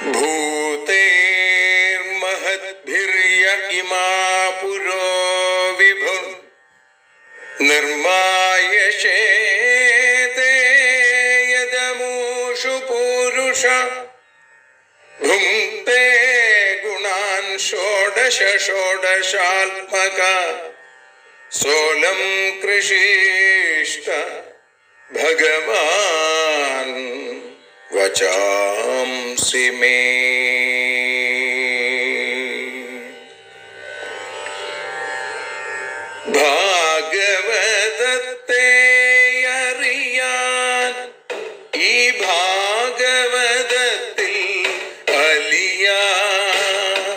ഭൂതേർമഹദ്ഭിര്യ ഇമാ പുരോ വിഭു നിർമായശേതേ യദമൂഷു പൂരുഷ ഭുങ്ക്തേ ഗുണാൻ ഷോഡശ ഷോഡശാത്മക സോലം കൃഷിഷ്ട ഭഗവാൻ വചാംസി മേ ഭാഗവതത്തെ അറിയാൻ ഈ ഭാഗവതത്തിൽ അലിയാൻ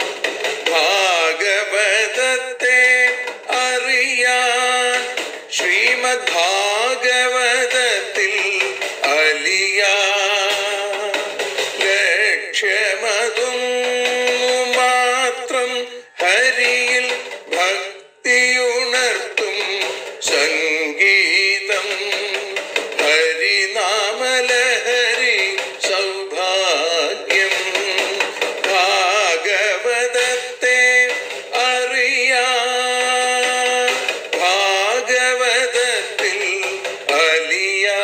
ഭാഗവതത്തെ അറിയാൻ ശ്രീമദ് ഭാഗവതത്തിൽ അലിയാൻ ലക്ഷ്യമതും മാത്രം ഹരിയിൽ ഭക്തിയുണർത്തും സംഗീതം ഹരിനാമലഹരി സൗഭാഗ്യം ഭാഗവതത്തെ അറിയാ ഭാഗവതത്തിൽ അലിയാ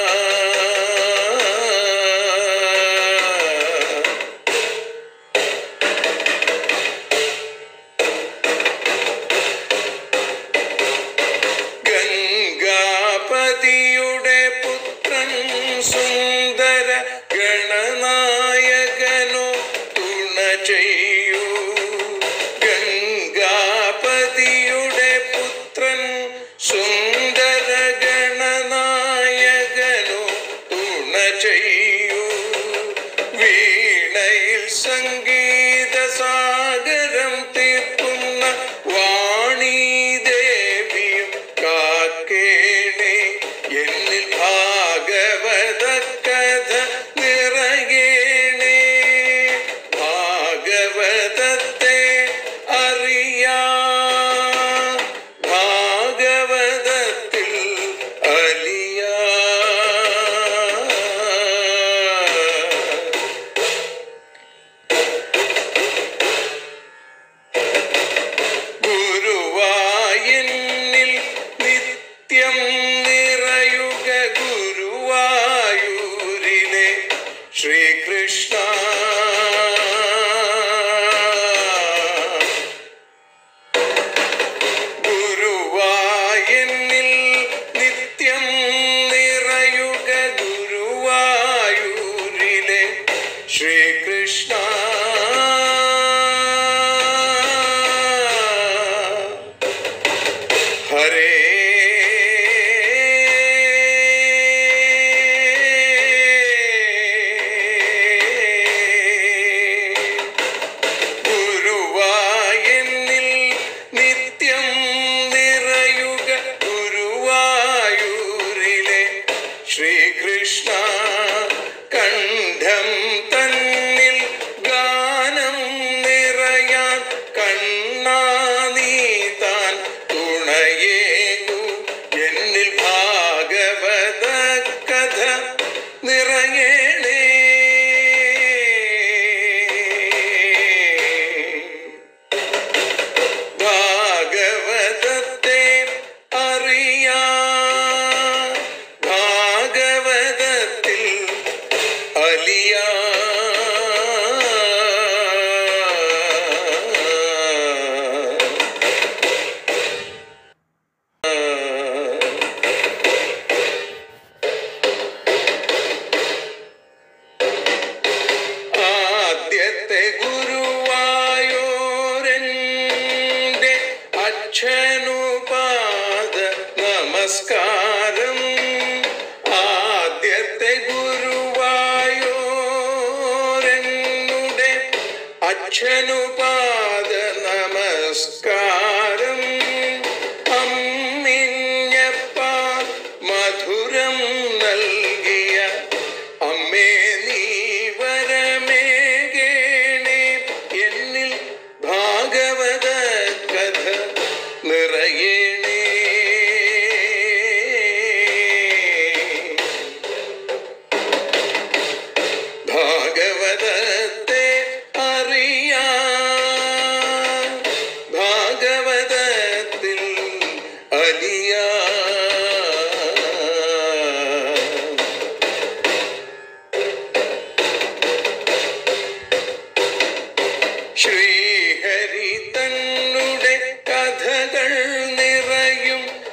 ഗംഗാപതിയുടെ പുത്രൻ സുന്ദര ഗണനായകനോ തുണ ചെയ്യൂ ഗംഗാപതിയുടെ പുത്രൻ സുന്ദര ഗണനായകനോ തുണ ചെയ്യൂ വീണയിൽ സംഗീത സാഗരം തീർക്കുന്ന വാണി ദേവിയും കാക്കേണേ എന്നിൽ ഭാഗവത കഥ നിറയേണേ ഭാഗവതത്തെ അറിയാ ഭാഗവതത്തിൽ അലിയാ ഗുരുവായൂരിൽ നിത്യം നിറയുക ഗുരുവായൂരിലെ ശ്രീകൃഷ്ണ ഗുരുവായൂരിൽ നിത്യം നിറയുക ഗുരുവായൂരിലെ ശ്രീകൃഷ്ണ ഹരേ ഗുരുവായൂരിൽ നിത്യം നിറയുക ഗുരുവായൂരിലെ ശ്രീകൃഷ്ണ കണ്ഠം തന്നിൽ ഗാനം നിറയാൻ കണ്ണാ നീ താൻ തുണയേകു എന്നിൽ ഭാഗവത കഥ നിറയണേ ഭാഗവതത്തെ അറിയാ ഭാഗവതത്തിൽ അലിയാ ആദ്യത്തെ ഗുരുവായൂരൻ്റെ അച്ഛനുപാദ നമസ്കാരം ആദ്യത്തെ ഗുരുവായൂരനുടെ അച്ഛനുപാദ നമസ്കാരം അമ്മിഞ്ഞപ്പ മധുരം നൽകിയ അമ്മേ നീ വരമേകേണേ എന്നിൽ ഭാഗവത കഥ നിറയേണേ ഭാഗവതത്തെ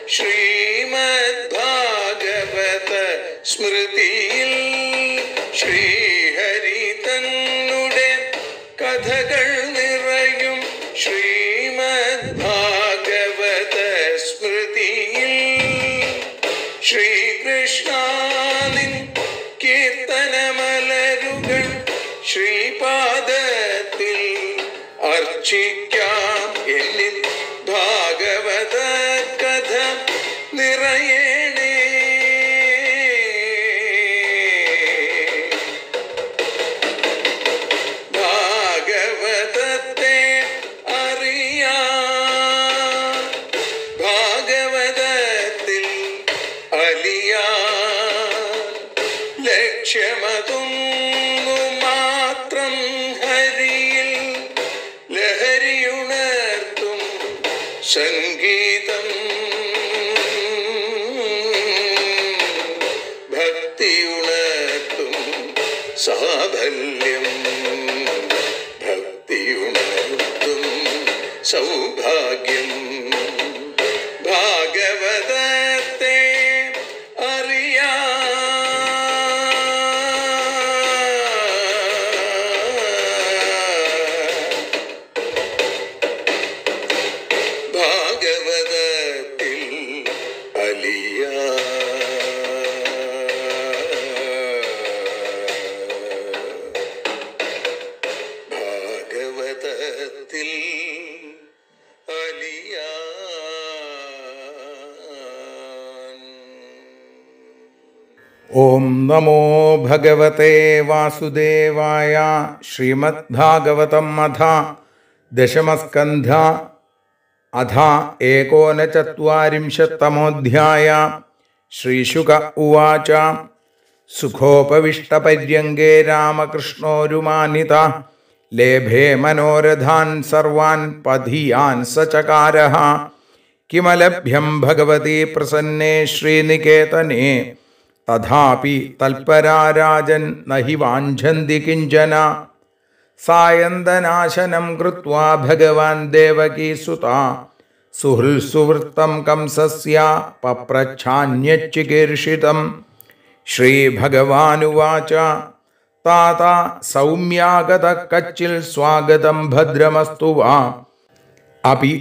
ശ്രീമദ് ഭാഗവത സ്മൃതിയിൽ ശ്രീഹരി തന്നുടെ കഥകൾ നിറയും ശ്രീമദ് ഭാഗവത സ്മൃതിയിൽ ശ്രീകൃഷ്ണാനിൻ കീർത്തനമലരുകൾ ശ്രീപാദത്തിൽ അർച്ചിക്കാം എന്നിൽ ഭാഗവത കഥ നിറയണേ ഭാഗവതത്തെ അറിയാ ഭാഗവതത്തിൽ അലിയാ ലക്ഷ്യമതൊന്നു മാത്രം ഹരിയിൽ ലഹരിയുണർത്തും സംഗീതം ഭക്തിയുണർത്തും സാഫല്യം ഭക്തിയുണർത്തും സൗഭാഗ്യം ഭാഗവതത്തെ അറിയാ ഭാഗവതത്തിൽ അലിയ ഭാഗവതത്തിൽ അലിയാൻ ഓം നമോ ഭഗവത്തെ വാസുദേവായ ശ്രീമദ്ഭാഗവതം അധ ദശമസ്കന്ധ അധ ഏകോനചത്വാരിംശത്തമോധ്യായ ശ്രീശുക ഉവാച സുഖോപവിഷ്ടപര്യങ്കേ രാമകൃഷ്ണോരുമാനിത ലേഭേ മനോരഥാൻ സർവാൻ പധിയാൻ സചകാരഃ കിമലഭ്യം ഭഗവതി പ്രസന്നേ ശ്രീനികേതനേ തഥാപി തൽപരാരാജൻ നഹി വാഞ്ചന്തി കിഞ്ചന സായന്തനാശനം കൃത്വാ ഭഗവാൻ ദേവകീസുത സുഹൃത്സുവൃത്തം കംസസ്യ പപ്രച്ഛാന്യച്ചികീർഷിതം ശ്രീഭഗവാനുവാച താത സൗമ്യാഗത കച്ചിൽ സ്വാഗതം ഭദ്രമസ്തു വാ അപി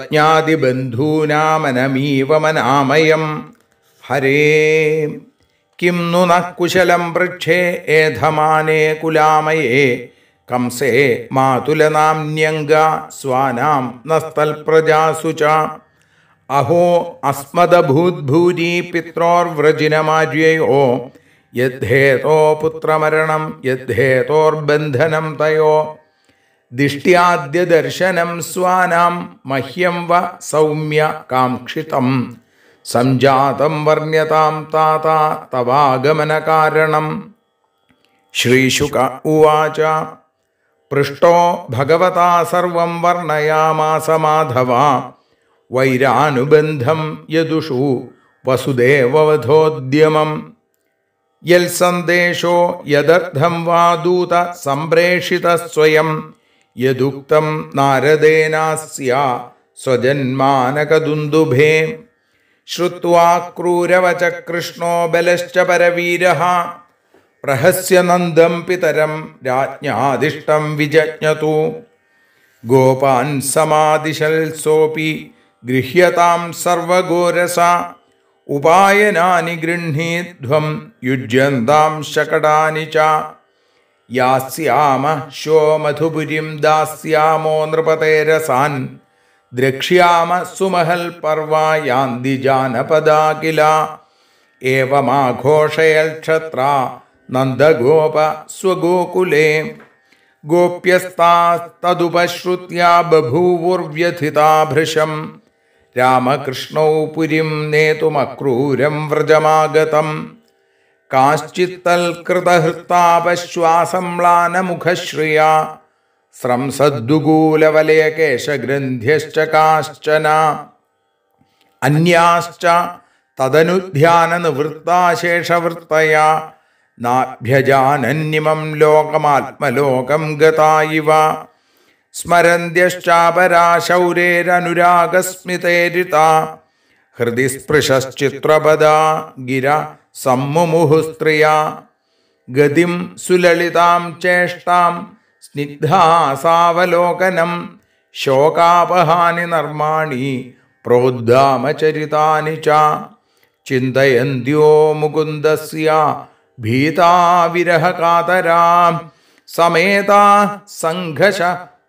സ്വജ്ഞാതിബന്ധൂനാമനമീവ മനാമയം ഹരേ കിം नु नः कुशलं पृच्छे एधमाने कुलामये कंसे मातुलनाम्न्यङ्गा स्वानां नस्तल्प्रजासु च अहो अस्मदभूद्भूरी पित्रोर्व्रजिनमार्ययो यद्धेतो पुत्रमरणं यद्धेतोर्बन्धनं तयो दिष्ट्याद्यदर्शनं स्वानां मह्यं व सौम्य काङ्क्षितम् सञ्जातं वर्ण्यतां ताता तवागमनकारणं श्रीशुक उवाच पृष्टो भगवता सर्वं वर्णयामास माधवा वैरानुबन्धं यदुषु वसुदेववधोद्यमम् यल्सन्देशो यदर्थं वा दूत सम्प्रेषितः स्वयं यदुक्तं नारदेनास्या स्वजन्मानकदुन्दुभे श्रुत्वा क्रूरवच कृष्णो बलश्च परवीरः प्रहस्य नन्दं पितरं राज्ञादिष्टं विजज्ञतु गोपान् समादिशल्सोऽपि गृह्यतां सर्वघोरसा उपायनानि गृह्णीध्वं युज्यन्तां शकटानि च यास्यामः शो मधुपुरीं दास्यामो नृपतेरसान् द्रक्ष्याम सुमहल्पर्वा यान्ति जानपदा किल एवमाघोषयल्क्षत्रा नन्दगोप स्वगोकुले गोप्यस्तास्तदुपश्रुत्या बभूवुर्व्यथिता भृशं रामकृष्णौ पुरीं नेतुमक्रूरं व्रजमागतम् काश्चित्तल्कृतहृत्तापश्वासम्लानमुखश्रिया स्रंसद्दुगूलवलयकेशग्रन्थ्यश्च काश्चन अन्याश्च तदनुध्याननिवृत्ताशेषवृत्तया नाभ्यजानन्निमं लोकमात्मलोकं गता इव स्मरन्त्यश्चापराशौरेरनुरागस्मितेरिता ഹൃദി സ്പൃശശ്ചിത്രപദാ ഗിര സമ്മുമുഹുസ്ത്രിയാ ഗതിം സുലളിതാം ചേഷ്ടാം സ്നിഗ്ധാസാവലോകനം ശോകാപഹാനി നർമാണി പ്രോദ്ധാമചരിതാനി ച ചിന്തയന്ത്യോ മുകുന്ദസ്യ ഭീതാവിരഹകാതരാം സമേതാ സംഘശ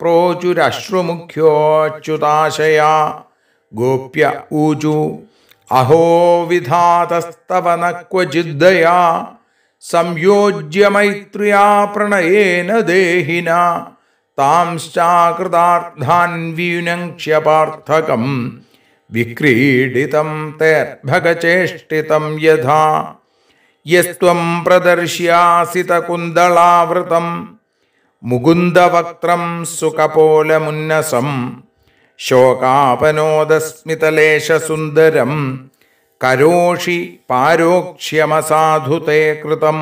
പ്രോചുരശ്രുമുഖ്യോച്യുതാശയാ ഗോപ്യ ഊചു അഹോ വിധാതസ്തവന ക്വചിദ്ദയാ സംയോജ്യ മൈത്ര്യാ പ്രണയേന ദേഹിന താംശ്ചാകൃതാർത്ഥാൻ വ്യുനക്ഷ്യ പാർത്ഥകം വിക്രീഡിതം തേർഭഗചേഷ്ടിതം യഥാ യസ്ത്വം പ്രദർശ്യാസിതകുന്തളാവൃതം മുകുന്ദവക്ത്രം സുഖപോലമുന്നസം ശോകാപനോദസ്മിതലേശസുന്ദരം കരോഷി പാരോക്ഷ്യമസാധുതേ കൃതം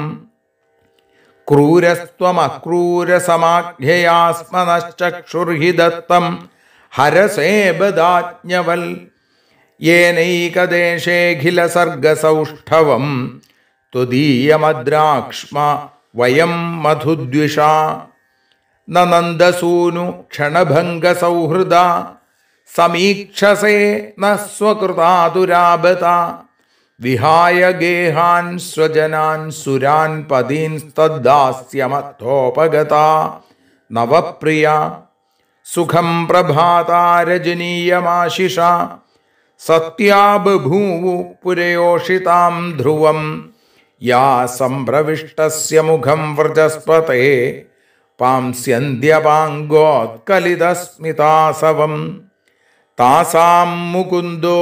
ക്രൂരസ്ത്വമക്രൂരസമാഖ്യയാസ്മനശ്ചക്ഷുർഹി ദത്തം ഹരസേബദാജ്ഞവൽ യേനൈകദേശേഖിലസർഗസൗഷ്ഠവം ത്വദീയമദ്രാക്ഷ്മ വയം മധുദ്വിഷാ നന്ദസൂനു ക്ഷണഭംഗസൗഹൃദ സമീക്ഷസേ ന സ്വകൃതാതുരാപത വിഹായ ഗേഹാൻ സ്വജനാൻ സുരാൻ പദീൻസ്തദ്ദാസ്യമത്തോപഗത നവപ്രിയ സുഖം പ്രഭാതാരജനീയമാശിഷ സത്യാ ബഭൂവു പുരയോഷിതാം ധ്രുവം യാ സംപ്രവിഷ്ടസ്യ മുഖം വ്രജസ്പതേ പാംസ്യന്ത്യപാങ്കോത്കലിതസ്മിതാസവം താസാം മുകുന്ദോ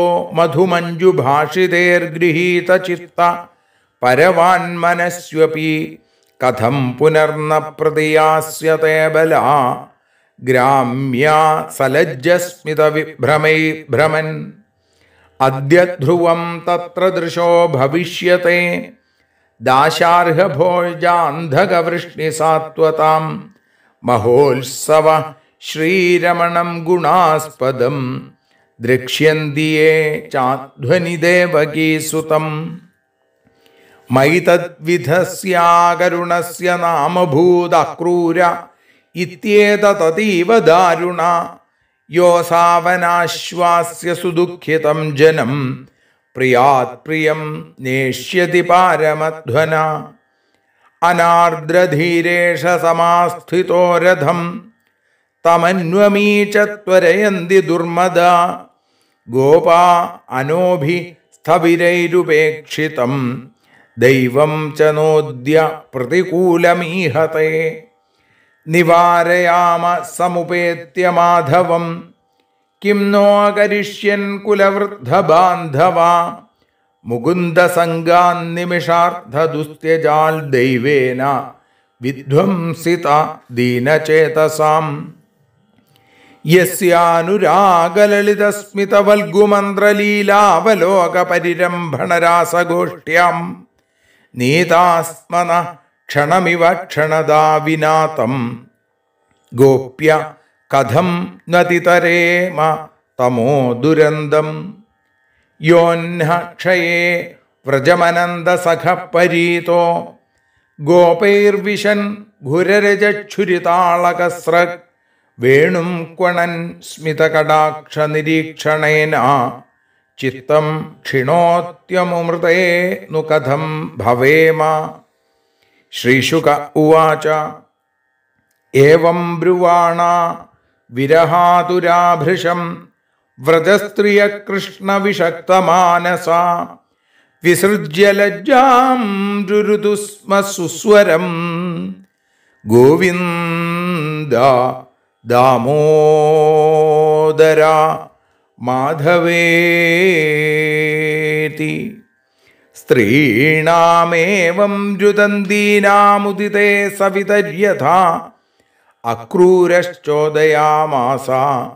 മധുമഞ്ജുഭാഷിതേർഗൃഹീതചിത്ത പരവാൻമനസ്വപി കഥം പുനർന പ്രതിയാസ്യത്തെ ബലാ ഗ്രാമ്യാ സലജ്ജസ്മിതവിഭ്രമൈ ഭ്രമൻ അദ്യ ധ്രുവം തത്ര ദൃശോ ഭവിഷ്യത്തെ ദാശാർഹഭോജാന്ധകവൃഷ്ണിസാത്വതാം മഹോത്സവ ശ്രീരമണം ഗുണാസ്പദം ദ്രക്ഷ്യന്തിയേ ചാധ്വനിദേവകീസുതം മൈതദ്വിധസ്യാകരുണസ്യ നാമഭൂതക്രൂര ഇത്യേതതീവ ദാരുണ യോസാവനാശ്വാസ്യ സുദുഃഖിതം ജനം പ്രിയാത് പ്രിയം നേഷ്യതി പാരമധ്വന അനാർദ്രധീരേഷ സമാസ്ഥിതോ രഥം തമന്വമീച ത്വരയന്തി ദുർമദ ഗോപാ അനോഭി സ്ഥവിരൈരുപേക്ഷിതം ദൈവം ച നോദ്യ പ്രതികൂലമീഹത്തെ നിവാരയാമ സമുപേത്യ മാധവം കിം നോ കരിഷ്യൻ കുലവൃദ്ധബാന്ധവ മുകുന്ദസംഗാൻ നിമിഷാർദ്ധദുസ്ത്യജാൽ ദൈവേന വിധ്വംസിത ദീനചേതസാം യസ്യാനുരാഗലളിതസ്മിതവൽഗുമന്ത്രലീലാവലോകപരിരംഭണരാസഗോഷ്ഠ്യാം നീതാസ്മന ക്ഷണമിവ ക്ഷണദാ വിനാതം ഗോപ്യ കഥം നതിതരേമ തമോ ദുരന്തം യോന്ന ക്ഷയേ വ്രജമനന്ദസഖപരീതോ ഗോപൈർവിശൻ ഘുരരജക്ഷുരിതാളകസ്രക് വേണും ക്വണൻ സ്മിതകടാക്ഷനിരീക്ഷണേന ചിത്തം ക്ഷിണോത്യമുമൃതേ നു കഥം ഭവേമ ശ്രീശുക ഉവാച ഏവം ബ്രുവാണ വിരഹാതുരാഭൃശം വ്രജസ്ത്രിയ കൃഷ്ണവിഷക്തമാനസ വിസൃജ്യ ലജ്ജാം രുരുതു സ്മ സുസ്വരം ഗോവിന്ദ ദാമോദര മാധവേതി സ്ത്രീണാമേവം രുദന്തീനാമുദിതേ സവിതര്യഥാ അക്രൂരശ്ചോദയാമാസ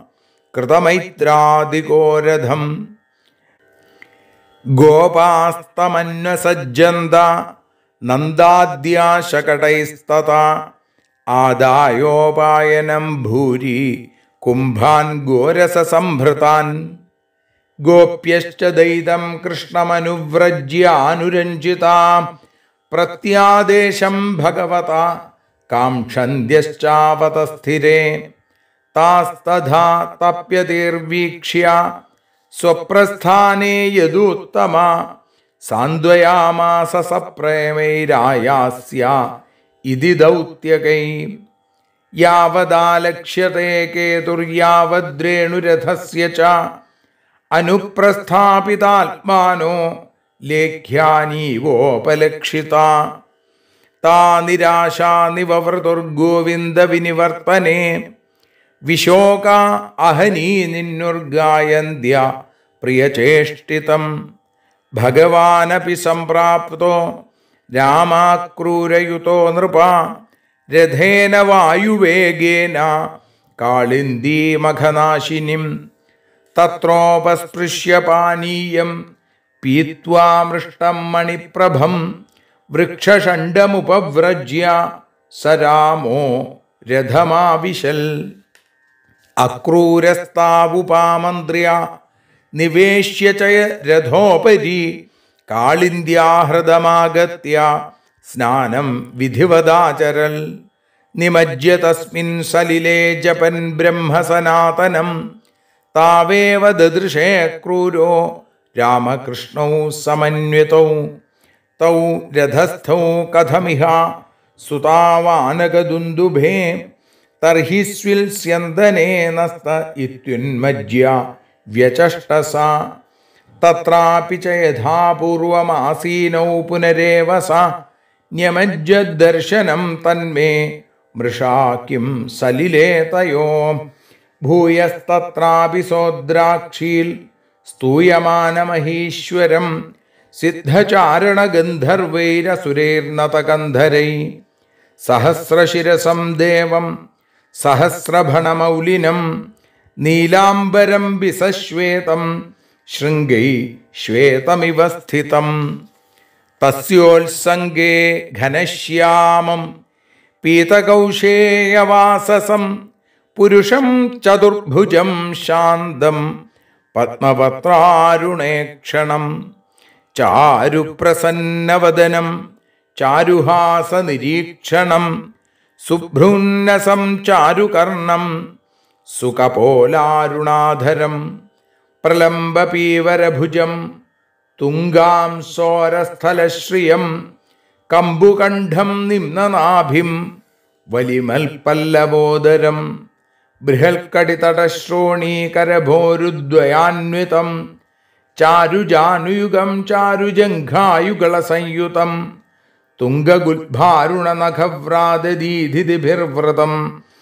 കൃതമൈത്രാദികോരഥം ഗോപാസ്തമന്വസജ്ജന്ത നന്ദാദ്യാശകടൈസ്തത ആദായോപായനം ഭൂരി കുംഭാൻ ഗോരസസംഭൃതാൻ ഗോപ്യശ്ച ദൈതം കൃഷ്ണമനുവ്രജ്യാനുരഞ്ജിതാം പ്രത്യാദേശം ഭഗവത കാംക്ഷന്ത്യശ്ചാവതസ്ഥിരേ താസ്തഥാ തപ്യതിർവീക്ഷ്യ സ്വപ്രസ്ഥാനേ യദുത്തമ സാന്ത്വയാമാസ സപ്രേമൈരായാസ്യ ഇതി ദൗത്യകൈ യാവദാലക്ഷ്യത്തെ കേതുർയാവദ്രേണുരഥസ്യ ച അനുപ്രസ്ഥാപിതാത്മാനോ ലേഖ്യാനീവോപലക്ഷിത താ നിരാശാ നിവവൃതുർഗോവിന്ദ വിനിവർത്തനെ വിശോക അഹനീ നിന്നുർഗായന്ത്യ പ്രിയചേഷ്ടിതം ഭഗവാനപി സംപ്രാപ്തോ രാമാക്രൂരയുതോ നൃപ രഥേന വായുവേഗേന കാളിന്ദീമഘനാശിനിം തത്രോപസ്പൃശ്യ പാനീയം പീത്വാ മൃഷ്ടം മണിപ്രഭം വൃക്ഷഷണ്ഡമുപവ്രജ്യ സ രാമോ രഥമാവിശൽ അക്രൂരസ്താവുപാമന്ത്ര്യ നിവേശ്യ ച രഥോപരി കാളിന്ത്യാഹൃതമാഗത്യ സ്നാനം വിധിവദാചരൽ നിമജ്യ തസ്മിൻ സലിലേ ജപൻ ബ്രഹ്മസനാതനം താവേവ ദദൃശേ ക്രൂരോ രാമകൃഷ്ണൗ സമന്വിതൗ തൗ രഥസ്ഥൗ കഥമിഹ സുതാവാനകദുന്ദുഭേ തർഹി സ്വിൽസ്യന്തനേനസ്ത ഇത്യുന്മജ്യ വ്യചഷ്ടസ തത്രാപി ച യഥാ പൂർവമാസീനൗ പുനരേവ സ ന്യമജ്ജദർശനം തന്മേ മൃഷാ കിം സലിലേ തയോ ഭൂയസ്തത്രാപി സോദ്രാക്ഷീൽ സ്തൂയമാനമഹീശ്വരം സിദ്ധചാരണഗന്ധർവൈരസുരൈർനതകന്ധരൈ സഹസ്രശിരസം ദേവം സഹസ്രഭണമൗലിനം നീലാംബരം വിസശ്വേതം ശൃംഗൈ ശ്വേതമിവ സ്ഥിതം തസ്യോത്സംഗേ ഘനശ്യാമം പീതകൗശേയവാസസം പുരുഷം ചതുർഭുജം ശാന്തം പത്മപത്രാരുണേക്ഷണം ചാരുപ്രസന്നവദനം ചാരുഹാസനിരീക്ഷണം സുഭ്രൂന്നസം ചാരുകർണം സുകപോലാരുണാധരം പ്രലംബപീവരഭുജം തുംഗാം സോരസ്ഥലശ്രിയം കമ്പുകണ്ഠം നിമ്നനാഭിം വലിമൽപല്ലവോദരം ബൃഹൽക്കടിതടശ്രോണീകരഭോരുദ്വയാന്വിതം ചാരുജാനുയുഗം ചാരുജംഘായുഗളസംയുതം തുംഗഗുൽഭാരുണനഖവ്രാതദീധിതിഭിർവൃതം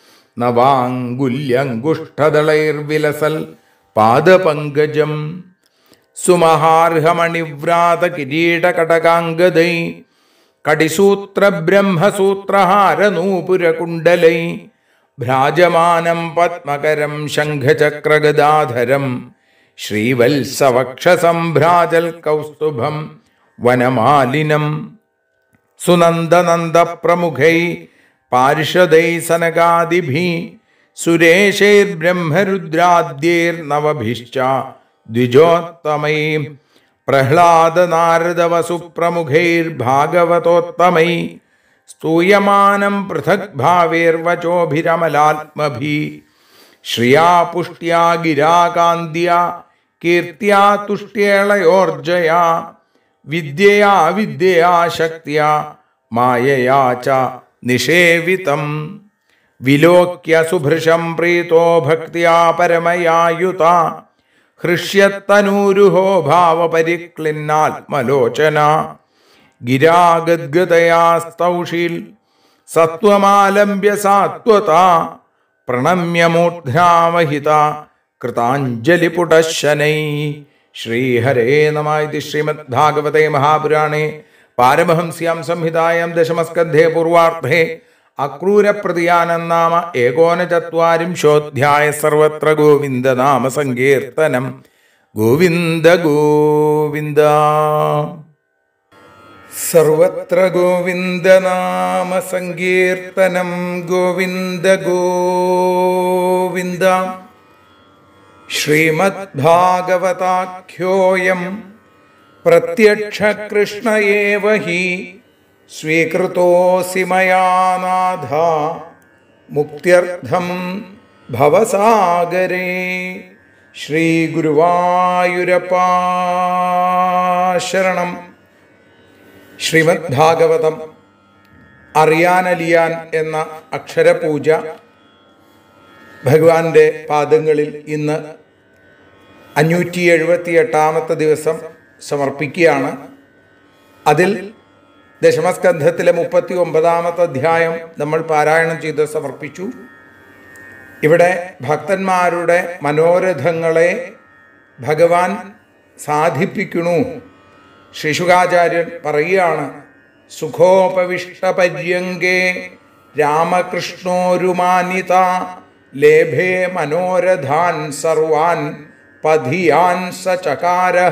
നവാങ്കുല്യങ്കുഷ്ഠദളൈർവിലസൽ പാദപങ്കജം സുമഹാർഹമണിവ്രാത കിരീടകടകാംഗദൈ കടിസൂത്രബ്രഹ്മസൂത്രഹാരനൂപുരകുണ്ടലൈ ഭ്രാജമാനം പത്മകരം ശംഖചക്രഗദാധരം ശ്രീവത്സവക്ഷസംഭ്രാജൽ കൗസ്തുഭം വനമാലിനം സുനന്ദനന്ദപ്രമുഖൈ പാർഷദൈ സനകാദിഭി സുരേശൈർബ്രഹ്മരുദ്രാദ്യൈർനവഭിശ്ച ദ്വിജോത്തമൈ പ്രഹ്ലാദനാരദവസുപ്രമുഖൈർഭാഗവതോത്തമൈ സ്തൂയമാനം പൃഥക് ഭാവേർവചോഭിരമലാത്മഭി ശ്രിയാ പുഷ്ട്യാ ഗിരാകാന്ത്യ കീർത്തിയാ തുഷ്ട്യേളയോർജയാ വിദ്യയാ വിദ്യയാ ശക്തിയാ മായയാ ച നിഷേവിതം വിലോക്യ സുഭൃശം പ്രീതോ ഭക്തിയാ പരമയായുത ഹൃഷ്യത്തനൂരുഹോ ഭാവപരിക്ലിന്നാത്മലോചന ഗിരാഗദ്ഗതയാ സ്തൗഷീൽ സത്വമാലംബ്യ സാത്വത പ്രണമ്യമൂർധ്നാവഹിത കൃതാഞ്ജലിപുടശനൈ ശ്രീഹരേ നമ ഇതി ശ്രീമദ്ഭാഗവതേ മഹാപുരാണേ പാരമഹംസ്യാം സംഹിതായാം ദശമസ്കന്ധേ പൂർവാർദ്ധേ അക്രൂരപ്രതിയാനം നാമ ഏകോനചത്വാരിംശോധ്യായ സർവത്ര ഗോവിന്ദനാമ സങ്കീർത്തനം ഗോവിന്ദ ഗോവിന്ദ സർവത്ര ഗോവിന്ദനാമ സങ്കീർത്തനം ഗോവിന്ദ ഗോവിന്ദ ശ്രീമദ്ഭാഗവതാഖ്യോയം പ്രത്യക്ഷകൃഷ്ണ ഏവ ഹി സ്വീകൃതോസി മയാ നാഥ മുക്ത്യർത്ഥം ഭവസാഗരേ ശ്രീ ഗുരുവായൂരപ്പാ ശരണം ശ്രീമദ് ഭാഗവതം അറിയാനലിയാൻ എന്ന അക്ഷരപൂജ ഭഗവാന്റെ പാദങ്ങളിൽ ഇന്ന് അഞ്ഞൂറ്റി എഴുപത്തി എട്ടാമത്തെ ദിവസം സമർപ്പിക്കുകയാണ് അതിൽ ദശമസ്കന്ധത്തിലെ മുപ്പത്തി ഒമ്പതാമത്തെ അധ്യായം നമ്മൾ പാരായണം ചെയ്ത് സമർപ്പിച്ചു ഇവിടെ ഭക്തന്മാരുടെ മനോരഥങ്ങളെ ഭഗവാൻ സാധിപ്പിക്കണു ശിശുകാചാര്യൻ പറയുകയാണ് സുഖോപവിഷ്ടപര്യങ്കേ രാമകൃഷ്ണോരുമാനിത ലേഭേ മനോരഥാൻ സർവാൻ പധിയാൻ സ ചകാരഹ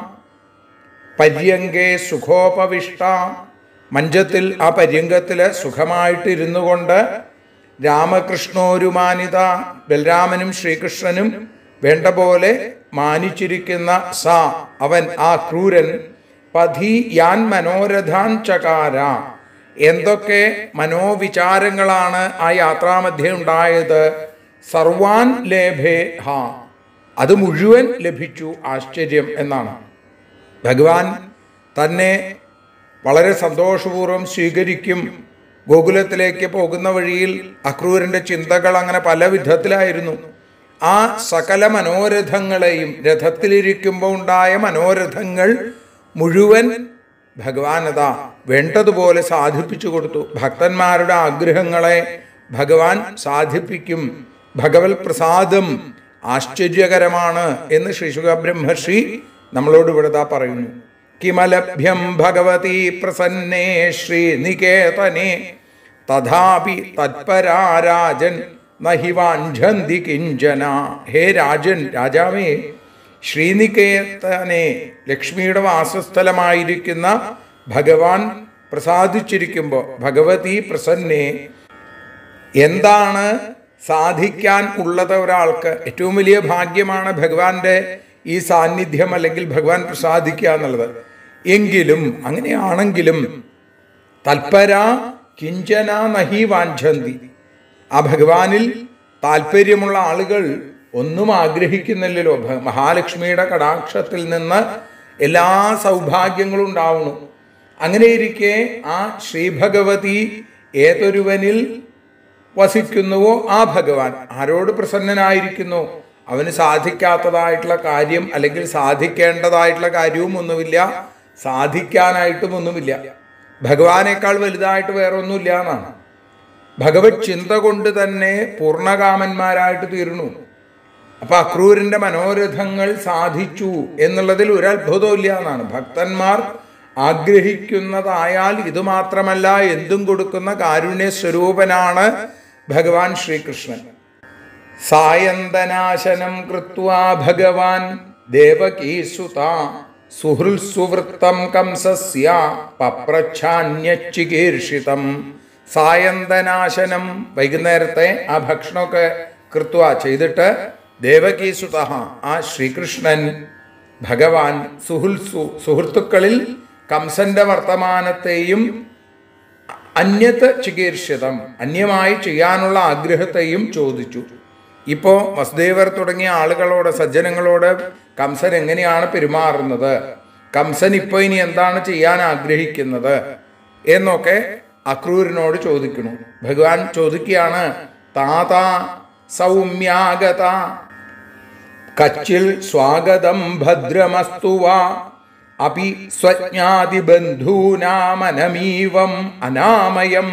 പര്യങ്കേ സുഖോപവിഷ്ട മഞ്ചത്തിൽ ആ പര്യങ്കത്തിൽ സുഖമായിട്ടിരുന്നു കൊണ്ട് രാമകൃഷ്ണോരുമാനിത ബലരാമനും ശ്രീകൃഷ്ണനും വേണ്ട പോലെ മാനിച്ചിരിക്കുന്ന സ അവൻ ആ ക്രൂരൻ പധി യാൻ മനോരഥാൻ ചകാര എന്തൊക്കെ മനോവിചാരങ്ങളാണ് ആ യാത്രാമധ്യേ ഉണ്ടായത് സർവാൻ ലേഭേ ഹ അത് മുഴുവൻ ലഭിച്ചു ആശ്ചര്യം എന്നാണ് ഭഗവാൻ തന്നെ വളരെ സന്തോഷപൂർവ്വം സ്വീകരിക്കും ഗോകുലത്തിലേക്ക് പോകുന്ന വഴിയിൽ അക്രൂരന്റെ ചിന്തകൾ അങ്ങനെ പല വിധത്തിലായിരുന്നു ആ സകല മനോരഥങ്ങളെയും രഥത്തിലിരിക്കുമ്പോൾ ഉണ്ടായ മനോരഥങ്ങൾ മുഴുവൻ ഭഗവാനത വേണ്ടതുപോലെ സാധിപ്പിച്ചു കൊടുത്തു ഭക്തന്മാരുടെ ആഗ്രഹങ്ങളെ ഭഗവാൻ സാധിപ്പിക്കും ഭഗവത് പ്രസാദം ആശ്ചര്യകരമാണ് എന്ന് ശ്രീശുഖ ബ്രഹ്മർഷി നമ്മളോട് ഇവിടുതാ പറയുന്നു കിമലഭ്യം ഭഗവതി പ്രസന്നേ ശ്രീനികേതനെ തഥാപി തത്പരാരാജൻ നഹി വാഞ്ചന്തി കിഞ്ചന ഹേ രാജൻ രാജാവേ ശ്രീനികേതനെ ലക്ഷ്മിയുടെ വാസസ്ഥലമായിരിക്കുന്ന ഭഗവാൻ പ്രസാദിച്ചിരിക്കുമ്പോൾ ഭഗവതി പ്രസന്നെ എന്താണ് സാധിക്കാൻ ഉള്ളത് ഒരാൾക്ക് ഏറ്റവും വലിയ ഭാഗ്യമാണ് ഭഗവാന്റെ ഈ സാന്നിധ്യം അല്ലെങ്കിൽ ഭഗവാൻ പ്രസാദിക്കുക എന്നുള്ളത് എങ്കിലും അങ്ങനെയാണെങ്കിലും തൽപര കിഞ്ചന നഹി വാഞ്ചന്തി ആ ഭഗവാനിൽ താല്പര്യമുള്ള ആളുകൾ ഒന്നും ആഗ്രഹിക്കുന്നില്ലല്ലോ ഭ- മഹാലക്ഷ്മിയുടെ കടാക്ഷത്തിൽ നിന്ന് എല്ലാ സൗഭാഗ്യങ്ങളും ഉണ്ടാവണം അങ്ങനെ ഇരിക്കെ ആ ശ്രീഭഗവതി ഏതൊരുവനിൽ വസിക്കുന്നുവോ ആ ഭഗവാൻ ആരോട് പ്രസന്നനായിരിക്കുന്നു അവന് സാധിക്കാത്തതായിട്ടുള്ള കാര്യം അല്ലെങ്കിൽ സാധിക്കേണ്ടതായിട്ടുള്ള കാര്യവും ഒന്നുമില്ല സാധിക്കാനായിട്ടും ഒന്നുമില്ല ഭഗവാനേക്കാൾ വലുതായിട്ട് വേറെ ഒന്നുമില്ല എന്നാണ് ഭഗവത് ചിന്ത കൊണ്ട് തന്നെ പൂർണ്ണകാമന്മാരായിട്ട് തീർന്നു അപ്പൊ അക്രൂരിന്റെ മനോരഥങ്ങൾ സാധിച്ചു എന്നുള്ളതിൽ ഒരു അത്ഭുതവും ഇല്ല എന്നാണ് ഭക്തന്മാർ ആഗ്രഹിക്കുന്നതായാൽ ഇത് മാത്രമല്ല എന്തും കൊടുക്കുന്ന കാരുണ്യ സ്വരൂപനാണ് ഭഗവാൻ ശ്രീകൃഷ്ണൻ സായന്തനാശനം കൃത്വാ ഭഗവാൻ ദേവകീസുത സുഹൃൽ സുവൃത്തം കംസസ്യ പപ്രച്ഛാന്യച്ചികീർഷിതം സായന്തനാശനം വൈകുന്നേരത്തെ ആ ഭക്ഷണമൊക്കെ കൃത്വ ചെയ്തിട്ട് ദേവകീസുത ആ ശ്രീകൃഷ്ണൻ ഭഗവാൻ സുഹൃത്സു സുഹൃത്തുക്കളിൽ കംസന്റെ വർത്തമാനത്തെയും അന്യത്ത് ചികീർഷിതം അന്യമായി ചെയ്യാനുള്ള ആഗ്രഹത്തെയും ചോദിച്ചു ഇപ്പോ വസുദേവർ തുടങ്ങിയ ആളുകളോട് സജ്ജനങ്ങളോട് കംസൻ എങ്ങനെയാണ് പെരുമാറുന്നത് കംസൻ ഇപ്പൊ ഇനി എന്താണ് ചെയ്യാൻ ആഗ്രഹിക്കുന്നത് എന്നൊക്കെ അക്രൂരിനോട് ചോദിക്കുന്നു ഭഗവാൻ ചോദിക്കുകയാണ് താത സൗമ്യാഗത കച്ചിൽ സ്വാഗതം ഭദ്രമസ്തു വാ അപി സ്വജ്ഞാതിബന്ധൂനാമനമീവം അനാമയം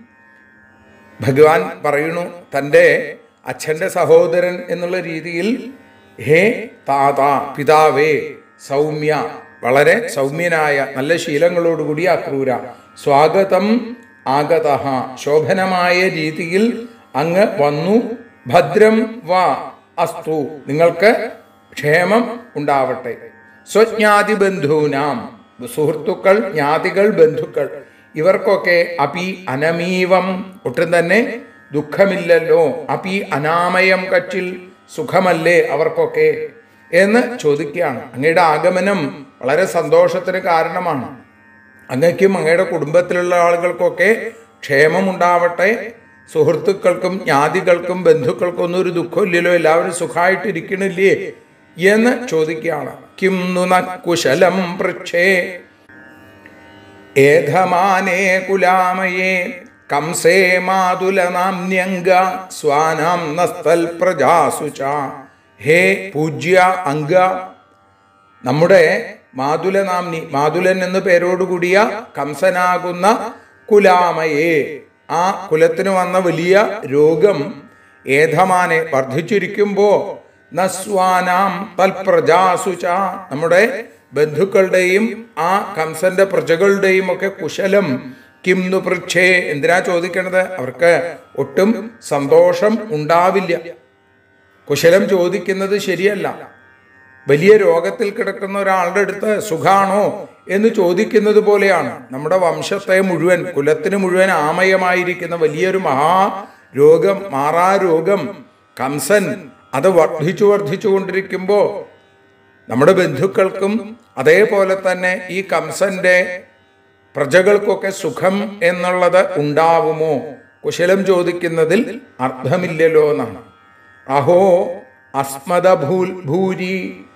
ഭഗവാൻ പറയുന്നു തൻ്റെ അച്ഛൻ്റെ സഹോദരൻ എന്നുള്ള രീതിയിൽ ഹേ താത പിതാവേ സൗമ്യ വളരെ സൗമ്യനായ നല്ല ശീലങ്ങളോടുകൂടി അക്രൂര സ്വാഗതം ആഗത ശോഭനമായ രീതിയിൽ അങ്ങ് വന്നു ഭദ്രം വാ അസ്തു നിങ്ങൾക്ക് ക്ഷേമം ഉണ്ടാവട്ടെ സ്വജ്ഞാതി ബന്ധൂനാം സുഹൃത്തുക്കൾ ജ്ഞാതികൾ ബന്ധുക്കൾ ഇവർക്കൊക്കെ അപി അനമീവം ഒട്ടും തന്നെ ദുഃഖമില്ലല്ലോ അപി അനാമയം കച്ചിൽ സുഖമല്ലേ അവർക്കൊക്കെ എന്ന് ചോദിക്കുകയാണ് അങ്ങയുടെ ആഗമനം വളരെ സന്തോഷത്തിന് കാരണമാണ് അങ്ങയ്ക്കും അങ്ങയുടെ കുടുംബത്തിലുള്ള ആളുകൾക്കൊക്കെ ക്ഷേമമുണ്ടാവട്ടെ സുഹൃത്തുക്കൾക്കും ജ്ഞാതികൾക്കും ബന്ധുക്കൾക്കും ഒന്നും ഒരു ദുഃഖമില്ലല്ലോ എല്ലാവരും സുഖമായിട്ടിരിക്കണില്ലേ എന്ന് ചോദിക്കുകയാണ് കിം നുന കുശലം പൃച്ഛേ ഏധമാനേ കുലാമയേ കംസേ മാതുലനാമ്യംഗ സ്വാനാം നസ്തൽ പ്രജാസു ച ഹേ പൂജ്യ അംഗ നമ്മുടെ മാതുലനാംനി മാതുലൻ എന്ന് പേരോടുകൂടിയ കംസനാകുന്ന കുലാമയെ ആ കുലത്തിന് വന്ന വലിയ രോഗം ഏധമാനെ വർദ്ധിച്ചിരിക്കുമ്പോ നസ്വാനാം തൽപ്രജാസുച നമ്മുടെ ബന്ധുക്കളുടെയും ആ കംസന്റെ പ്രജകളുടെയും ഒക്കെ കുശലം കിംന്നു പൃച്ഛേ എന്തിനാ ചോദിക്കണത് അവർക്ക് ഒട്ടും സന്തോഷം ഉണ്ടാവില്ല കുശലം ചോദിക്കുന്നത് ശരിയല്ല വലിയ രോഗത്തിൽ കിടക്കുന്ന ഒരാളുടെ അടുത്ത് സുഖാണോ എന്ന് ചോദിക്കുന്നത് പോലെയാണ് നമ്മുടെ വംശത്തെ മുഴുവൻ കുലത്തിന് മുഴുവൻ ആമയമായിരിക്കുന്ന വലിയൊരു മഹാ രോഗം മാറാ രോഗം കംസൻ അത് വർദ്ധിച്ചു വർദ്ധിച്ചു കൊണ്ടിരിക്കുമ്പോൾ നമ്മുടെ ബന്ധുക്കൾക്കും അതേപോലെ തന്നെ ഈ കംസന്റെ പ്രജകൾക്കൊക്കെ സുഖം എന്നുള്ളത് ഉണ്ടാവുമോ കുശലം ചോദിക്കുന്നതിൽ അർത്ഥമില്ലല്ലോ എന്നാണ് അഹോ അസ്മദഭൂൽ ഭൂരി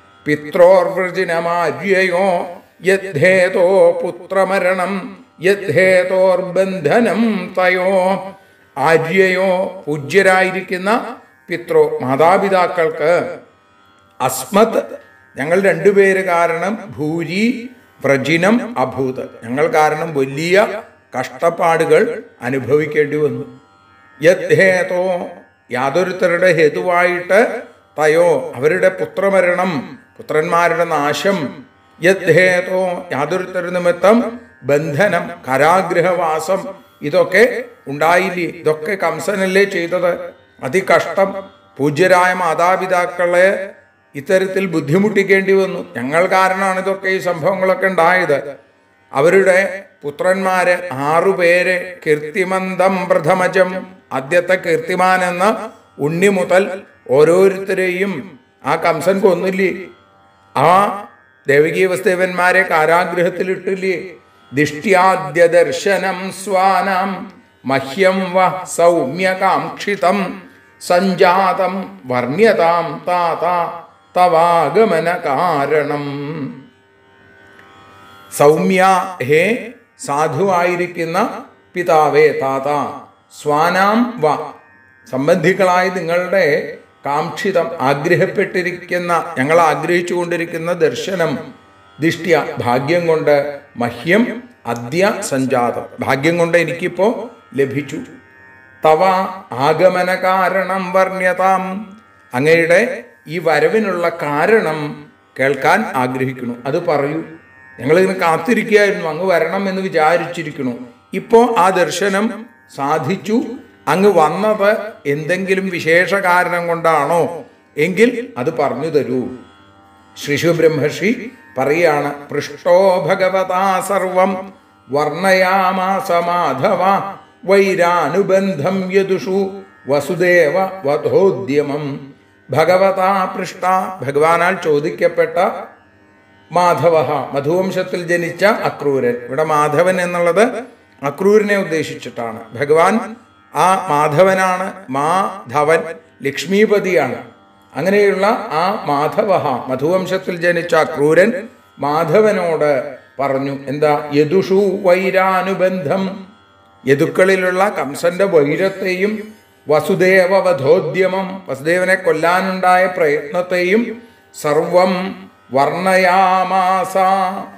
പിത്രോർവൃജിനമാര്യയോ യദ്ധേതോ പുത്രമരണം യദ്ധേതോർബന്ധനം തയോ ആര്യയോ പൂജ്യരായിരിക്കുന്ന പിത്രോ മാതാപിതാക്കൾക്ക് അസ്മത് ഞങ്ങൾ രണ്ടുപേര് കാരണം ഭൂരി വ്രജിനം അഭൂത് ഞങ്ങൾ കാരണം വലിയ കഷ്ടപ്പാടുകൾ അനുഭവിക്കേണ്ടി വന്നു യദ്ധേതോ യാതൊരുത്തരുടെ ഹേതുവായിട്ട് തയോ അവരുടെ പുത്രമരണം പുത്രന്മാരുടെ നാശം യദ്ധേതോ യാതൊരുത്തര നിമിത്തം ബന്ധനം കരാഗ്രഹവാസം ഇതൊക്കെ ഉണ്ടായില്ലേ ഇതൊക്കെ കംസനല്ലേ ചെയ്തത് അതികഷ്ടം പൂജ്യരായ മാതാപിതാക്കളെ ഇത്തരത്തിൽ ബുദ്ധിമുട്ടിക്കേണ്ടി വന്നു ഞങ്ങൾ കാരണമാണ് ഇതൊക്കെ ഈ സംഭവങ്ങളൊക്കെ ഉണ്ടായത് അവരുടെ പുത്രന്മാര് ആറുപേര് കീർത്തിമന്തം പ്രഥമജം ആദ്യത്തെ കീർത്തിമാൻ എന്ന ഉണ്ണി മുതൽ ഓരോരുത്തരെയും ആ കംസൻ കൊന്നില്ലേ ആ ദേവകീ വസ്തുവന്മാരെ കാരാഗ്രഹത്തിലിട്ടില്ലേ ദിഷ്ട്യാദ്യ ദർശനം സ്വാനാം മഹ്യം വ സൗമ്യകാംക്ഷിതം സഞ്ജാതം വർണ്യതാം താത തവാഗമന കാരണം സൗമ്യ ഹേ സാധുവായിരിക്കുന്ന പിതാവേ താത സ്വാനാം വ സംബന്ധികളായി നിങ്ങളുടെ കാക്ഷിതം ആഗ്രഹപ്പെട്ടിരിക്കുന്ന ഞങ്ങൾ ആഗ്രഹിച്ചു കൊണ്ടിരിക്കുന്ന ദർശനം ദിഷ്ട്യ ഭാഗ്യം കൊണ്ട് മഹ്യം അദ്യ സഞ്ജാതം ഭാഗ്യം കൊണ്ട് എനിക്കിപ്പോ ലഭിച്ചു തവ ആഗമന കാരണം വർണ്യതാം അങ്ങയുടെ ഈ വരവിനുള്ള കാരണം കേൾക്കാൻ ആഗ്രഹിക്കുന്നു അത് പറയൂ ഞങ്ങളിങ്ങനെ കാത്തിരിക്കുകയായിരുന്നു അങ്ങ് വരണം എന്ന് വിചാരിച്ചിരിക്കുന്നു ഇപ്പോ ആ ദർശനം സാധിച്ചു അങ്ങ് വന്നത് എന്തെങ്കിലും വിശേഷ കാരണം കൊണ്ടാണോ എങ്കിൽ അത് പറഞ്ഞു തരൂ ശ്രീശു ബ്രഹ്മർഷി പറയാണ് പൃഷ്ടോ ഭഗവതാ സർവം വർണ്ണയാമാസ മാധവ വൈരാനുബന്ധം യദുഷു വസുദേവ വധോദ്യമം ഭഗവതാ പൃഷ്ട ഭഗവാനാൽ ചോദിക്കപ്പെട്ട മാധവ മധുവംശത്തിൽ ജനിച്ച അക്രൂരൻ ഇവിടെ മാധവൻ എന്നുള്ളത് അക്രൂരനെ ഉദ്ദേശിച്ചിട്ടാണ് ഭഗവാൻ ആ മാധവനാണ് മാധവൻ ലക്ഷ്മീപതിയാണ് അങ്ങനെയുള്ള ആ മാധവ മധുവംശത്തിൽ ജനിച്ച അക്രൂരൻ മാധവനോട് പറഞ്ഞു എന്താ യദുഷു വൈരാനുബന്ധം യദുക്കളിലുള്ള കംസന്റെ വൈരത്തെയും വസുദേവ വധോദ്യമം വസുദേവനെ കൊല്ലാനുണ്ടായ പ്രയത്നത്തെയും സർവം വർണ്ണയാമാസ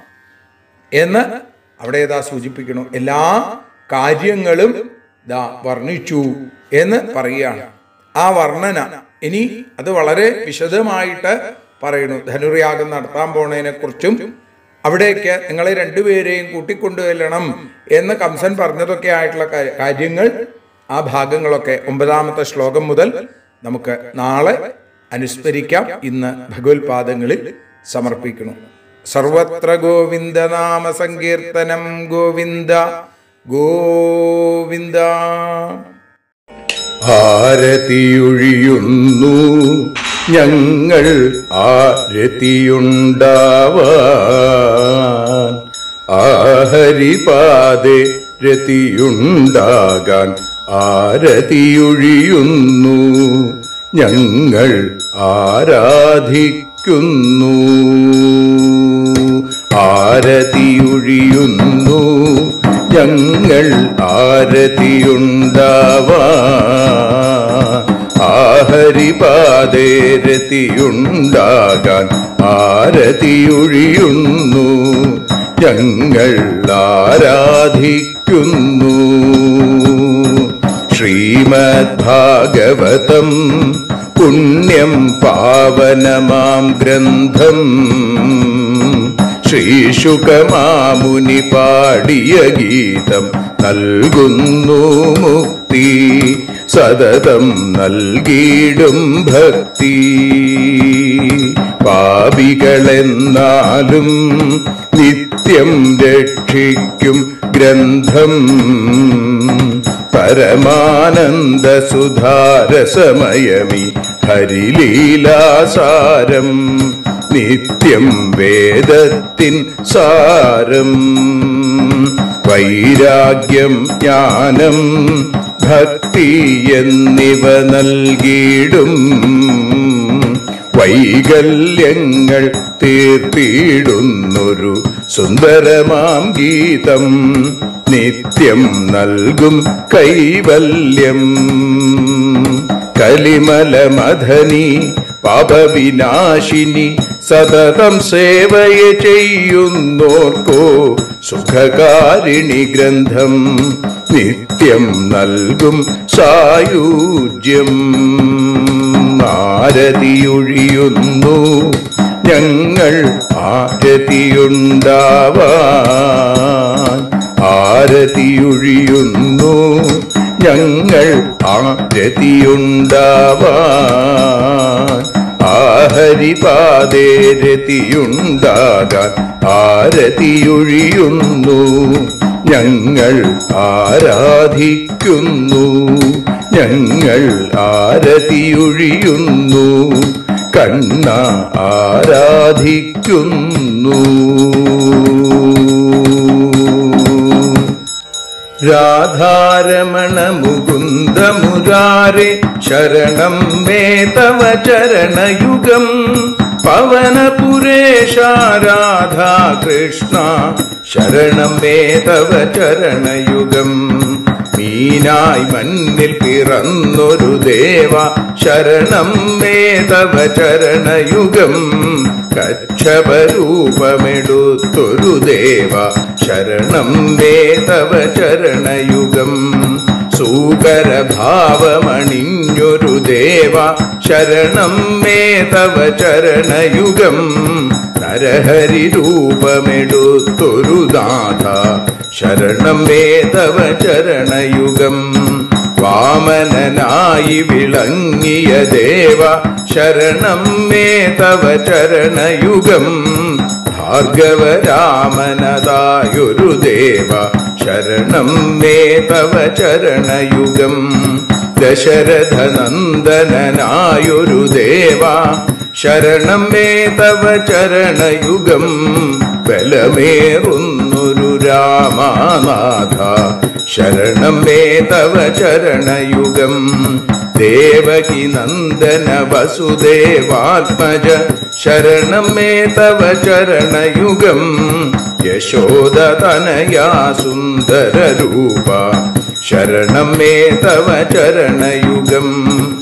എന്ന് അവിടെ ഇതാ സൂചിപ്പിക്കുന്നു എല്ലാ കാര്യങ്ങളും ദാ വർണ്ണിച്ചു എന്ന് പറയുകയാണ് ആ വർണ്ണന ഇനി അത് വളരെ വിശദമായിട്ട് പറയുന്നു ധനുർയാഗം നടത്താൻ പോണതിനെ കുറിച്ചും അവിടേക്ക് നിങ്ങളെ രണ്ടുപേരെയും കൂട്ടിക്കൊണ്ടുവരണം എന്ന് കംസൻ പറഞ്ഞതൊക്കെ ആയിട്ടുള്ള കാ- കാര്യങ്ങൾ ആ ഭാഗങ്ങളൊക്കെ ഒമ്പതാമത്തെ ശ്ലോകം മുതൽ നമുക്ക് നാളെ അനുസ്മരിക്കാം ഇന്ന് ഭഗവത്പാദങ്ങളിൽ സമർപ്പിക്കുന്നു സർവത്ര ഗോവിന്ദ നാമ സങ്കീർത്തനം ഗോവിന്ദ ഗോവിന്ദ ആരതിയൊഴിയുന്നു ഞങ്ങൾ ആരതിയുണ്ടാവാൻ ആഹരിപാതെ രതിയുണ്ടാകാൻ ആരതിയൊഴിയുന്നു ഞങ്ങൾ ആരാധിക്കുന്നു ആരതിയൊഴിയുന്നു ഞങ്ങൾ ആരതിയുണ്ടാവാൻ ആഹരിപാതേ രതിയുണ്ടാകാൻ ആരതിയൊഴിയുന്നു ഞങ്ങൾ ആരാധിക്കുന്നു ശ്രീമദ് ഭാഗവതം പുണ്യം പാവനമാം ഗ്രന്ഥം ശ്രീശുകമാമുനി പാടിയ ഗീതം നൽകുന്നു മുക്തി സതതം നൽകിയിടും ഭക്തി പാപികളെന്നാലും നിത്യം രക്ഷിക്കും ഗ്രന്ഥം പരമാനന്ദ സുധാരസമയമി ഹരിലീലാസാരം നിത്യം വേദത്തിൻ സാരം വൈരാഗ്യം ജ്ഞാനം ഭക്തി എന്നിവ നൽകിയിടും വൈകല്യങ്ങൾ തീർത്തിയിടുന്നൊരു സുന്ദരമാം ഗീതം നിത്യം നൽകും കൈവല്യം കലിമല മഥനി പാപവിനാശിനി സതതം സേവയ ചെയ്യുന്നോർക്കോ സുഖകാരിണി ഗ്രന്ഥം നിത്യം നൽകും സായുജ്യം ആരതിയൊഴിയുന്നു ഞങ്ങൾ ആരതിയുണ്ടാവാൻ ആരതിയൊഴിയുന്നു ഞങ്ങൾ ആരതിയുണ്ടാവാൻ ആഹരിപാതേ രതിയുണ്ടാകാൻ ആരതിയൊഴിയുന്നു ഞങ്ങൾ ആരാധിക്കുന്നു ഞങ്ങൾ ആരതിയൊഴിയുന്നു കണ്ണ ആരാധിക്കുന്നു രാധാരമണ മുകുന്ദ മുരാരെ ശരണം മേ തവ ചരണയുഗം പവനപുരേശ രാധാ കൃഷ്ണ ശരണം മേ തവ ചരണയുഗം മീനായി മണ്ണിൽ പിറന്നൊരു ദേവ ശരണം മേ തവ ചരണയുഗം കക്ഷപരൂപമെടുത്തൊരു ദേവ ശരണം മേ തവ ചരണയുഗം സൂകരഭാവമണിഞ്ഞൊരു ദേവ ശരണം മേ തവ ചരണയുഗം നരഹരി രൂപമെടുത്തൊരു നാഥ ശരണം മേ തവ ചരണയുഗം വാമനനായി വിളങ്ങിയ ദേവ ശരണം മേ തവ ചരണയുഗം ഭാർഗവരാമനതായൊരു ദേവ ശരണം മേ തവ ചരണയുഗം ദശരഥനന്ദനായൊരു ദേവ ശരണം മേ തവ ചരണയുഗം ബലമേറുന്നൊരു രാമനാഥ ശരണം മേ തവ ചരണയുഗം ദേവകി നന്ദന വസുദേവാത്മജ ശരണം മേ തവ ചരണയുഗം യശോദതനയാ സുന്ദര രൂപ ശരണം മേ തവ ചരണയുഗം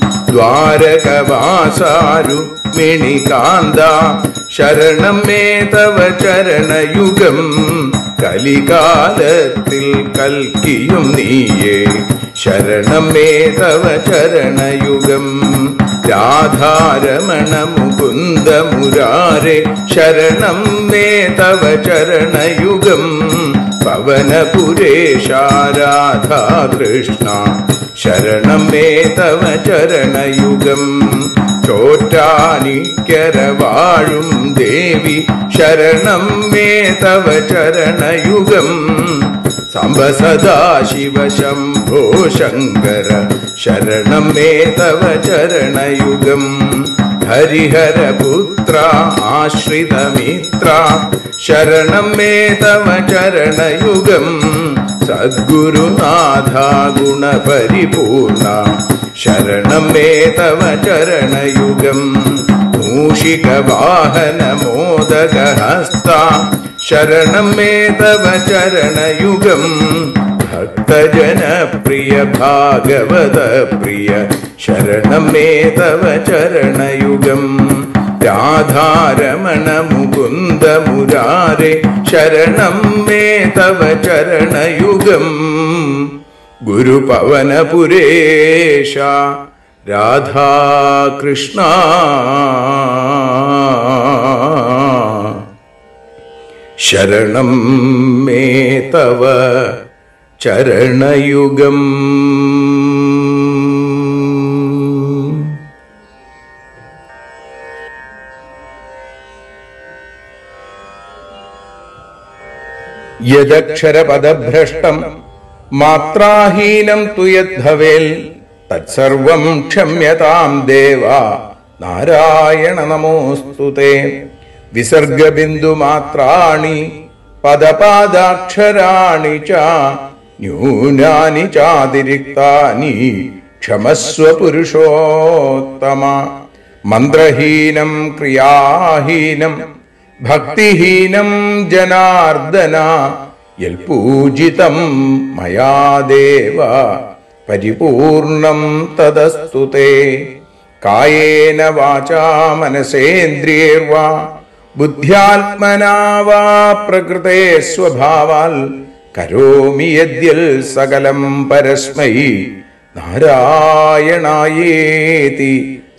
ദ്വാരകവാസാരുക്മിണികാന്ത ശരണം മേ തവ ചരണയുഗം കലികാലത്തിൽ കൽക്കിയും നീയേ ശരണം മേ തവ ചരണയുഗം രാധാരമണ മുകുന്ദ മുരാരെ ശരണം മേ തവ ചരണയുഗം പവനപുരേശ രാധാ കൃഷ്ണ ശരണം മേ തവ ചരണയുഗം ചോറ്റാനിക്കര വാഴും ദേവി ശരണം മേ തവ ചരണയുഗം സാംബ സദാശിവ ശംഭോ ശങ്കര ശരണം മേ തവ ചരണയുഗം ഹരിഹരപുത്ര ആശ്രിതമിത്ര ശരണം മേ തവ ചരണയുഗം സദ്ഗുരുനാഥ ഗുണപരിപൂർണ ശരണം മേ തവ ചരണയുഗം മൂഷികവാഹന മോദകഹസ്ത ശരണം മേ തവ ചരണയുഗം ഭക്തജനപ്രിയ ഭാഗവത പ്രിയ ശരണം മേ തവ ചരണയുഗം രാധാരമണ മുകുന്ദ മുരാരെ ശരണം മേ തവ ചരണയുഗം ഗുരുപവനപുരേശ രാധാകൃഷ്ണ ശരണം മേ തവ ചരണയുഗം യദക്ഷരപദഭ്രഷ്ടം മാത്രാഹീനം തു യദ്ഭവേൽ തത്സർവം ക്ഷമ്യതാം ദേവ നാരായണ നമോസ്തു തേ വിസർഗബിന്ദുമാത്രാണി പദപാദാക്ഷരാണി ച ന്യൂനാനി ചാതിരിക്താനി ക്ഷമസ്വ പുരുഷോത്തമ മന്ത്രഹീനം ക്രിയാഹീനം ഭക്തിഹീനം ജനാർദ്ദന യൽപൂജിതം മയാ ദേവ പരിപൂർണം തദസ്തു തേ കായേന വാചാ മനസേന്ദ്രിയേർവാ ബുദ്ധ്യാത്മനാ വാ പ്രകൃതേ സ്വഭാവാൽ കരോമി യദ്യൽ സകലം പരസ്മൈ നാരായണായേതി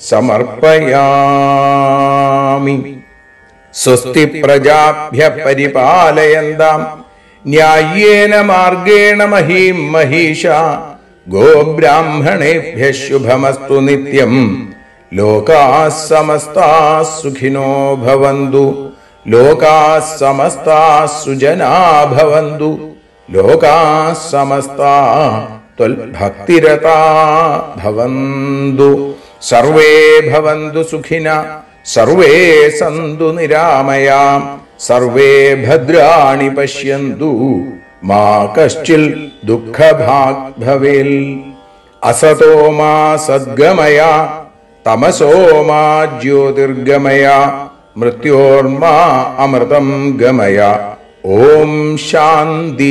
സമർപ്പയാമി സ്വസ്തി പ്രജാഭ്യ പരിപാലയന്താം ന്യായേന മാർഗേണ മഹീം മഹീഷ ഗോബ്രാഹ്മണേഭ്യ ശുഭമസ്തു നിത്യം ലോകാ സമസ്താ സുഖിനോ ഭവന്തു ലോകാ സമസ്താ സുജനാ ഭവന്തു ലോകാ സമസ്താ ത്വൽഭക്തിരതാ ഭവന്തു സർവേ ഭവന്തു സുഖിന സർവേ സന്തു നിരാമയാ സർവേ ഭദ്രാണി പശ്യന്തു മാ കശ്ചിൽ ദുഃഖഭാഗ് ഭവേൽ അസതോ മാ സദ്ഗമയ തമസോ മാ ജ്യോതിർഗമയ മൃത്യോർമാ അമൃതം ഗമയ ഓം ശാന്തി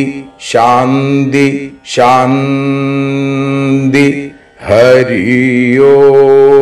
ശാന്തി ശാന്തി ഹരിയോ